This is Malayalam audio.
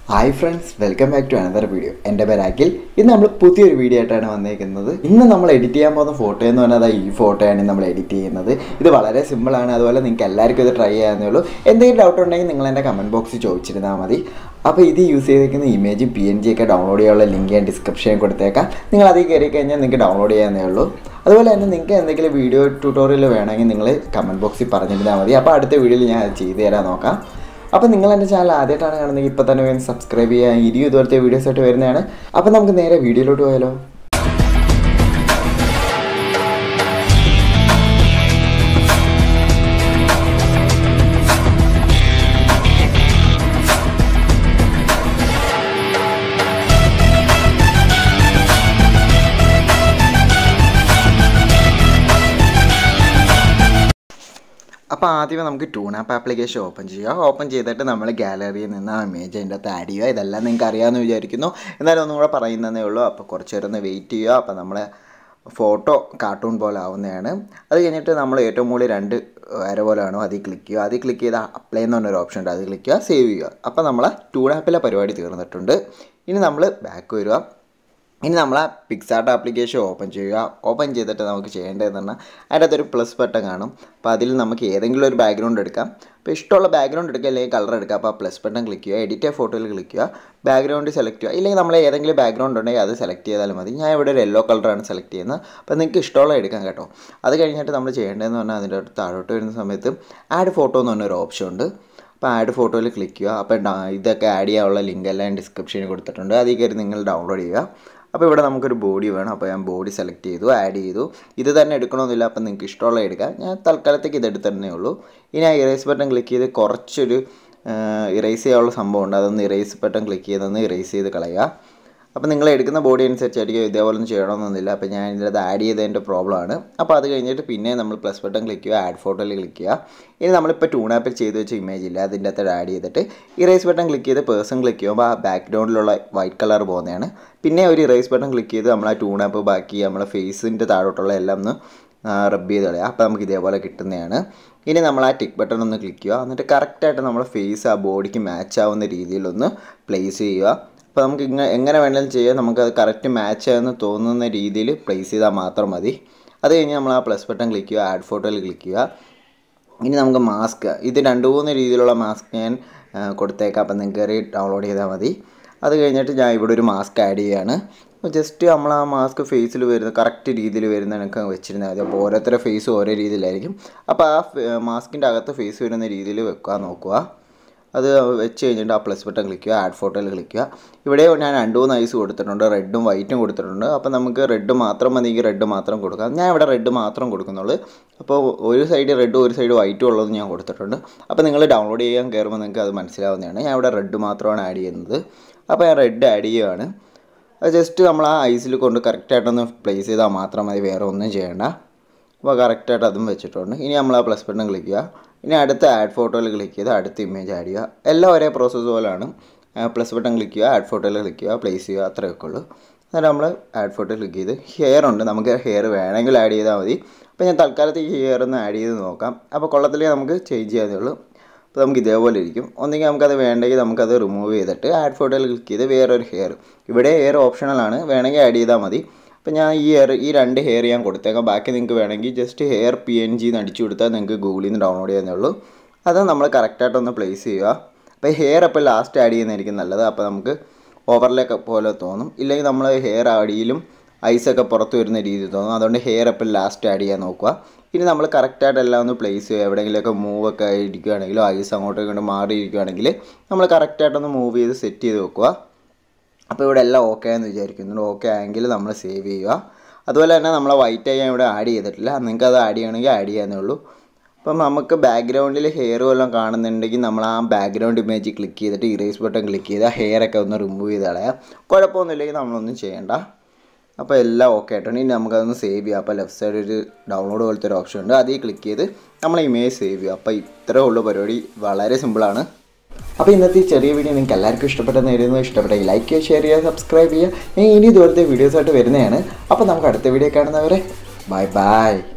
hi friends welcome back to another video എൻ്റെ പേര് അഖിൽ ഇന്ന് നമ്മൾ പുതിയൊരു വീഡിയോ ആയിട്ടാണ് വന്നേക്കുന്നത് ഇന്ന് നമ്മൾ എഡിറ്റ് ചെയ്യാൻ പോകുന്ന ഫോട്ടോ എന്ന് പറഞ്ഞാൽ ദാ ഈ ഫോട്ടോയാണ് നമ്മൾ എഡിറ്റ് ചെയ്യുന്നത് ഇത് വളരെ സിമ്പിളാണ് അതുപോലെ നിങ്ങൾക്ക് എല്ലാവർക്കും ഇത് ട്രൈ ചെയ്യാവുന്നേ ഉള്ളൂ എന്തെങ്കിലും ഡൗട്ട് ഉണ്ടെങ്കിൽ നിങ്ങൾ എൻ്റെ കമൻറ്റ് ബോക്സിൽ ചോദിച്ചിരുന്നാൽ മതി അപ്പോൾ ഇത് യൂസ് ചെയ്തിരിക്കുന്ന ഇമേജ് പി എൻ ജി ഒക്കെ ഡൗൺലോഡ് ചെയ്യാനുള്ള ലിങ്ക് ഞാൻ ഡിസ്ക്രിപ്ഷനിൽ കൊടുത്തേക്കാം നിങ്ങൾ അതിൽ കയറി കഴിഞ്ഞാൽ നിങ്ങൾക്ക് ഡൗൺലോഡ് ചെയ്യാവുന്നേ ഉള്ളൂ അതുപോലെ തന്നെ നിങ്ങൾക്ക് എന്തെങ്കിലും വീഡിയോ ട്യൂട്ടോറിയൽ വേണമെങ്കിൽ നിങ്ങൾ കമൻറ്റ് ബോക്സിൽ പറഞ്ഞിരുന്നാൽ മതി അപ്പോൾ അടുത്ത വീഡിയോയിൽ ഞാൻ അത് ചെയ്തു തരാൻ നോക്കാം അപ്പോൾ നിങ്ങൾ എൻ്റെ ചാനൽ ആദ്യമായിട്ടാണ് കാണുന്നത് ഇപ്പോൾ തന്നെ വേണ്ടി സബ്സ്ക്രൈബ് ചെയ്യുക ഇനിയും ഇതുപോലത്തെ വീഡിയോസ് ആയിട്ട് വരുന്നതാണ് അപ്പോൾ നമുക്ക് നേരെ വീഡിയോയിലോട്ട് പോയാലോ അപ്പോൾ ആദ്യമേ നമുക്ക് ടൂൺ ആപ്പ് ആപ്ലിക്കേഷൻ ഓപ്പൺ ചെയ്യുക ഓപ്പൺ ചെയ്തിട്ട് നമ്മൾ ഗാലറിയിൽ നിന്ന് ആ ഇമേജ് അതിൻ്റെ അകത്ത് ആഡ് ചെയ്യുക ഇതെല്ലാം നിങ്ങൾക്ക് അറിയാമെന്ന് വിചാരിക്കുന്നു എന്നാലും ഒന്നും കൂടെ പറയുന്നതേ ഉള്ളൂ അപ്പോൾ കുറച്ച് നേരം ഒന്ന് വെയിറ്റ് ചെയ്യുക അപ്പോൾ നമ്മൾ ഫോട്ടോ കാർട്ടൂൺ പോലെ ആവുന്നതാണ് അത് കഴിഞ്ഞിട്ട് നമ്മൾ ഏറ്റവും മുകളിൽ രണ്ട് വര പോലെ കാണും അതിൽ ക്ലിക്ക് ചെയ്യുക അതിൽ ക്ലിക്ക് ചെയ്താൽ അപ്ലൈ എന്ന് പറഞ്ഞൊരു ഓപ്ഷൻ ഉണ്ട് അത് ക്ലിക്ക് ചെയ്യുക സേവ് ചെയ്യുക അപ്പോൾ നമ്മൾ ടൂൺ ആപ്പിലെ പരിപാടി തീർന്നിട്ടുണ്ട് ഇനി നമ്മൾ ബാക്ക് വരിക ഇനി നമ്മൾ ആ പിക്സാർട്ട് ആപ്ലിക്കേഷൻ ഓപ്പൺ ചെയ്യുക ഓപ്പൺ ചെയ്തിട്ട് നമുക്ക് ചെയ്യേണ്ടതെന്ന് പറഞ്ഞാൽ അതിൻ്റെ അകത്തൊരു പ്ലസ് ബട്ടൺ കാണും അപ്പോൾ അതിൽ നമുക്ക് ഏതെങ്കിലും ഒരു ബാക്ക്ഗ്രൗണ്ട് എടുക്കാം അപ്പോൾ ഇഷ്ടമുള്ള ബാക്ക്ഗ്രൗണ്ട് എടുക്കുക അല്ലെങ്കിൽ കളർ എടുക്കുക അപ്പോൾ ആ പ്ലസ് ബട്ടൺ ക്ലിക്ക് ചെയ്യുക എഡിറ്റ് ഫോട്ടോയിൽ ക്ലിക്ക് ചെയ്യുക ബാക്ക്ഗ്രൗണ്ട് സെലക്ട് ചെയ്യുക ഇല്ലെങ്കിൽ നമ്മൾ ഏതെങ്കിലും ബാക്ക്ഗ്രൗണ്ട് ഉണ്ടെങ്കിൽ അത് സെലക്ട് ചെയ്താലും മതി ഞാൻ ഇവിടെ ഒരു യെല്ലോ കളറാണ് സെലക്ട് ചെയ്യുന്നത് അപ്പോൾ നിങ്ങൾക്ക് ഇഷ്ടമുള്ള എടുക്കാം കേട്ടോ അത് കഴിഞ്ഞിട്ട് നമ്മൾ ചെയ്യേണ്ടതെന്ന് പറഞ്ഞാൽ അതിൻ്റെ അടുത്ത് താഴോട്ട് വരുന്ന സമയത്ത് ആഡ് ഫോട്ടോ എന്ന് പറഞ്ഞൊരു ഓപ്ഷൻ ഉണ്ട് അപ്പോൾ ആഡ് ഫോട്ടോയിൽ ക്ലിക്ക് ചെയ്യുക അപ്പോൾ ഇതൊക്കെ ആഡ് ചെയ്യാനുള്ള ലിങ്ക് എല്ലാം ഡിസ്ക്രിപ്ഷനിൽ കൊടുത്തിട്ടുണ്ട് അതിൽ കയറി നിങ്ങൾ ഡൗൺലോഡ് ചെയ്യുക അപ്പോൾ ഇവിടെ നമുക്കൊരു ബോഡി വേണം അപ്പോൾ ഞാൻ ബോഡി സെലക്ട് ചെയ്തു ആഡ് ചെയ്തു ഇത് തന്നെ എടുക്കണമെന്നില്ല അപ്പോൾ നിങ്ങൾക്ക് ഇഷ്ടമുള്ള എടുക്കാം ഞാൻ തൽക്കാലത്തേക്ക് ഇത് എടുത്തതന്നെ ഉള്ളൂ ഇനി ആ ഇറേസ് ബട്ടൺ ക്ലിക്ക് ചെയ്ത് കുറച്ചൊരു ഇറേസ് ചെയ്യാനുള്ള സംഭവം ഉണ്ട് അതൊന്ന് ഇറേസ് ബട്ടൺ ക്ലിക്ക് ചെയ്തൊന്ന് ഇറേസ് ചെയ്ത് കളയുക അപ്പോൾ നിങ്ങൾ എടുക്കുന്ന ബോഡി അനുസരിച്ചായിരിക്കും ഇതേപോലെ ഒന്നും ചെയ്യണമെന്നൊന്നുമില്ല അപ്പോൾ ഞാൻ ഇതിനകത്ത് ആഡ് ചെയ്തതിൻ്റെ പ്രോബ്ലമാണ് അപ്പോൾ അത് കഴിഞ്ഞിട്ട് പിന്നെ നമ്മൾ പ്ലസ് ബട്ടൺ ക്ലിക്ക് ചെയ്യുക ആഡ് ഫോട്ടോയിൽ ക്ലിക്ക് ചെയ്യുക ഇനി നമ്മളിപ്പോൾ ടൂൺ ആപ്പിൽ ചെയ്ത് വെച്ച ഇമേജ് ഇല്ല അതിൻ്റെ അകത്ത് ആഡ് ചെയ്തിട്ട് ഇറേസ് ബട്ടൺ ക്ലിക്ക് ചെയ്ത് പേഴ്സൺ ക്ലിക്ക് ചെയ്യുമ്പോൾ ആ ബാക്ക്ഗ്രൗണ്ടിലുള്ള വൈറ്റ് കളർ പോകുന്നതാണ് പിന്നെ ഒരു ഇറേസ് ബട്ടൺ ക്ലിക്ക് ചെയ്ത് നമ്മൾ ആ ടൂൺ ആപ്പ് ബാക്കി നമ്മളെ ഫേസിൻ്റെ താഴോട്ടുള്ള എല്ലാം ഒന്ന് റബ്ബ് ചെയ്ത് കളയുക അപ്പോൾ നമുക്ക് ഇതേപോലെ കിട്ടുന്നതാണ് ഇനി നമ്മൾ ആ ടിക്ക് ബട്ടൺ ഒന്ന് ക്ലിക്ക് ചെയ്യുക എന്നിട്ട് കറക്റ്റായിട്ട് നമ്മുടെ ഫേസ് ആ ബോഡിക്ക് മാച്ച് ആവുന്ന രീതിയിലൊന്ന് പ്ലേസ് ചെയ്യുക അപ്പോൾ നമുക്ക് ഇങ്ങനെ എങ്ങനെ വേണമെങ്കിലും ചെയ്യാം നമുക്കത് കറക്റ്റ് മാച്ച് ആയെന്ന് തോന്നുന്ന രീതിയിൽ പ്ലേസ് ചെയ്താൽ മാത്രം മതി അത് കഴിഞ്ഞ് നമ്മൾ ആ പ്ലസ് ബട്ടൺ ക്ലിക്ക് ചെയ്യുക ആഡ് ഫോട്ടോയിൽ ക്ലിക്ക് ചെയ്യുക ഇനി നമുക്ക് മാസ്ക് ഇത് രണ്ട് മൂന്ന് രീതിയിലുള്ള മാസ്ക് ഞാൻ കൊടുത്തേക്കാം അപ്പം നിങ്ങൾക്ക് കയറി ഡൗൺലോഡ് ചെയ്താൽ മതി അത് കഴിഞ്ഞിട്ട് ഞാൻ ഇവിടെ ഒരു മാസ്ക് ആഡ് ചെയ്യുകയാണ് അപ്പോൾ ജസ്റ്റ് നമ്മൾ ആ മാസ്ക് ഫേസിൽ വരുന്ന കറക്റ്റ് രീതിയിൽ വരുന്ന എനിക്ക് വെച്ചിരുന്നാൽ മതി അപ്പോൾ ഓരോരുത്തരുടെ ഫേസ് ഓരോ രീതിയിലായിരിക്കും അപ്പോൾ ആ മാസ്കിൻ്റെ അകത്ത് ഫേസ് വരുന്ന രീതിയിൽ വെക്കാൻ നോക്കുക അത് വെച്ച് കഴിഞ്ഞിട്ട് ആ പ്ലസ് ബട്ടൺ ക്ലിക്ക് ചെയ്യുക ആഡ് ഫോട്ടോയിൽ ക്ലിക്ക് ചെയ്യുക ഇവിടെ ഞാൻ രണ്ട് മൂന്ന് ഐസ് കൊടുത്തിട്ടുണ്ട് റെഡും വൈറ്റും കൊടുത്തിട്ടുണ്ട് അപ്പോൾ നമുക്ക് റെഡ് മാത്രം മതിയെങ്കിൽ റെഡ് മാത്രം കൊടുക്കാം ഞാൻ ഇവിടെ റെഡ് മാത്രം കൊടുക്കുന്നുള്ളൂ അപ്പോൾ ഒരു സൈഡ് റെഡും ഒരു സൈഡ് വൈറ്റും ഉള്ളത് ഞാൻ കൊടുത്തിട്ടുണ്ട് അപ്പോൾ നിങ്ങൾ ഡൗൺലോഡ് ചെയ്യാൻ കയറുമ്പോൾ നിങ്ങൾക്ക് അത് മനസ്സിലാവുന്നതാണ് ഞാൻ ഇവിടെ റെഡ് മാത്രമാണ് ആഡ് ചെയ്യുന്നത് അപ്പോൾ ഞാൻ റെഡ് ആഡ് ചെയ്യുകയാണ് അത് ജസ്റ്റ് നമ്മൾ ആ ഐസിൽ കൊണ്ട് കറക്റ്റായിട്ടൊന്ന് പ്ലേസ് ചെയ്താൽ മാത്രം മതി വേറെ ഒന്നും ചെയ്യേണ്ട അപ്പോൾ കറക്റ്റായിട്ട് അതും വെച്ചിട്ടുണ്ട് ഇനി നമ്മൾ ആ പ്ലസ് ബട്ടൺ ക്ലിക്ക് ചെയ്യുക ഇനി അടുത്ത ആഡ് ഫോട്ടോയിൽ ക്ലിക്ക് ചെയ്ത് അടുത്ത ഇമേജ് ആഡ് ചെയ്യുക എല്ലാം ഒരേ പ്രോസസ്സ് പോലെയാണ് പ്ലസ് ബട്ടൺ ക്ലിക്ക് ചെയ്യുക ആഡ് ഫോട്ടോയിൽ ക്ലിക്ക് ചെയ്യുക പ്ലേസ് ചെയ്യുക അത്രയൊക്കെ ഉള്ളൂ എന്നിട്ട് നമ്മൾ ആഡ് ഫോട്ടോ ക്ലിക്ക് ചെയ്ത് ഹെയർ ഉണ്ട് നമുക്ക് ഹെയർ വേണമെങ്കിൽ ആഡ് ചെയ്താൽ മതി അപ്പോൾ ഞാൻ തൽക്കാലത്തേക്ക് ഹെയർ ഒന്ന് ആഡ് ചെയ്ത് നോക്കാം അപ്പോൾ കൊള്ളത്തിലേക്ക് നമുക്ക് ചേഞ്ച് ചെയ്യാതേ ഉള്ളൂ അപ്പോൾ നമുക്ക് ഇതേപോലെ ഇരിക്കും ഒന്നെങ്കിൽ നമുക്കത് വേണ്ടെങ്കിൽ നമുക്കത് റിമൂവ് ചെയ്തിട്ട് ആഡ് ഫോട്ടോയിൽ ക്ലിക്ക് ചെയ്ത് വേറൊരു ഹെയർ ഇവിടെ ഹെയർ ഓപ്ഷണലാണ് വേണമെങ്കിൽ ആഡ് ചെയ്താൽ മതി അപ്പോൾ ഞാൻ ഈ ഹെയർ ഈ രണ്ട് ഹെയർ ഞാൻ കൊടുത്തേക്കാം ബാക്കി നിങ്ങൾക്ക് വേണമെങ്കിൽ just hair P N G എന്ന് അടിച്ചു കൊടുത്താൽ നിങ്ങൾക്ക് ഗൂഗിളിൽ നിന്ന് ഡൗൺലോഡ് ചെയ്യുന്നേ ഉള്ളൂ അത് നമ്മൾ കറക്റ്റായിട്ടൊന്ന് പ്ലേസ് ചെയ്യുക അപ്പോൾ ഹെയർ അപ്പോൾ ലാസ്റ്റ് ആഡ് ചെയ്യുന്നതായിരിക്കും നല്ലത് അപ്പോൾ നമുക്ക് ഓവർലേക്ക് പോലെ തോന്നും ഇല്ലെങ്കിൽ നമ്മൾ ഹെയർ അടിയിലും ഐസൊക്കെ പുറത്ത് വരുന്ന രീതി തോന്നും അതുകൊണ്ട് ഹെയർ അപ്പോൾ ലാസ്റ്റ് ആഡ് ചെയ്യാൻ നോക്കുക ഇനി നമ്മൾ കറക്റ്റായിട്ട് എല്ലാം ഒന്ന് പ്ലേസ് ചെയ്യുക എവിടെയെങ്കിലുമൊക്കെ മൂവ് ഒക്കെ ഇരിക്കുകയാണെങ്കിലോ ഐസ് അങ്ങോട്ടും ഇങ്ങോട്ടും മാറിയിരിക്കുകയാണെങ്കിൽ നമ്മൾ കറക്റ്റായിട്ടൊന്ന് മൂവ് ചെയ്ത് സെറ്റ് ചെയ്ത് വെക്കുക അപ്പോൾ ഇവിടെ എല്ലാം ഓക്കെ എന്ന് വിചാരിക്കുന്നുണ്ട് ഓക്കെ ആയെങ്കിൽ നമ്മൾ സേവ് ചെയ്യുക അതുപോലെ തന്നെ നമ്മളെ വൈറ്റ് ആയി ഞാൻ ഇവിടെ ആഡ് ചെയ്തിട്ടില്ല നിങ്ങൾക്ക് അത് ആഡ് ചെയ്യണമെങ്കിൽ ആഡ് ചെയ്യാന്നേ ഉള്ളൂ അപ്പം നമുക്ക് ബാക്ക്ഗ്രൗണ്ടിൽ ഹെയർ വല്ലതും കാണുന്നുണ്ടെങ്കിൽ നമ്മൾ ആ ബാക്ക്ഗ്രൗണ്ട് ഇമേജ് ക്ലിക്ക് ചെയ്തിട്ട് ഇറേസ് ബട്ടൺ ക്ലിക്ക് ചെയ്താൽ ഹെയർ ഒക്കെ ഒന്ന് റിമൂവ് ചെയ്ത് കളയാം കുഴപ്പമൊന്നുമില്ലെങ്കിൽ നമ്മളൊന്നും ചെയ്യണ്ട അപ്പോൾ എല്ലാം ഓക്കെ ആയിട്ടുണ്ട് ഇനി നമുക്കതൊന്ന് സേവ് ചെയ്യാം അപ്പോൾ ലെഫ്റ്റ് സൈഡ് ഒരു ഡൗൺലോഡ് പോലത്തെ ഒരു ഓപ്ഷൻ ഉണ്ട് അതിൽ ക്ലിക്ക് ചെയ്ത് നമ്മൾ ഇമേജ് സേവ് ചെയ്യുക അപ്പോൾ ഇത്രേ ഉള്ളൂ പരിപാടി വളരെ സിമ്പിളാണ് അപ്പോൾ ഇന്നത്തെ ഈ ചെറിയ വീഡിയോ നിങ്ങൾക്ക് എല്ലാവർക്കും ഇഷ്ടപ്പെട്ടെന്ന് കരുതുന്നു ഇഷ്ടപ്പെട്ടെങ്കിൽ ലൈക്ക് ചെയ്യുക ഷെയർ ചെയ്യുക സബ്സ്ക്രൈബ് ചെയ്യുക ഞാൻ ഇനി ഇതുപോലത്തെ വീഡിയോസായിട്ട് വരുന്നതാണ് അപ്പോൾ നമുക്ക് അടുത്ത വീഡിയോ കാണുന്നവരെ ബൈ ബൈ